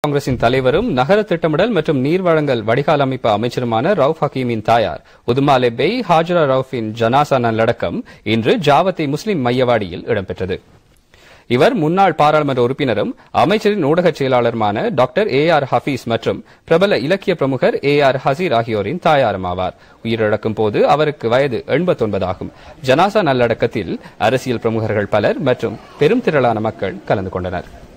காங்கிரசின் தலைவரும் நகர திட்டமிடல் மற்றும் நீர் வழங்கல் வடிகால் அமைப்பு அமைச்சருமான ரவுப் ஹக்கீமின் தாயார் உதுமாலே பெய் ஹாஜரா ரவுஃபின் ஜனாசா நல்லடக்கம் இன்று ஜாவத்தை முஸ்லிம் மையவாடியில் இடம்பெற்றது இவர் முன்னாள் பாராளுமன்ற உறுப்பினரும் அமைச்சரின் ஊடக செயலாளருமான டாக்டர் ஏ ஆர் ஹபீஸ் மற்றும் பிரபல இலக்கிய பிரமுகர் ஏ ஆர் ஹசீர் ஆகியோரின் தாயாரும் ஆவார் உயிரிழக்கும் போது அவருக்கு வயது எண்பத்தொன்பது ஆகும் ஜனாசா நல்லடக்கத்தில் அரசியல் பிரமுகர்கள் பலர் மற்றும் பெரும் திரளான மக்கள் கலந்து கொண்டனர்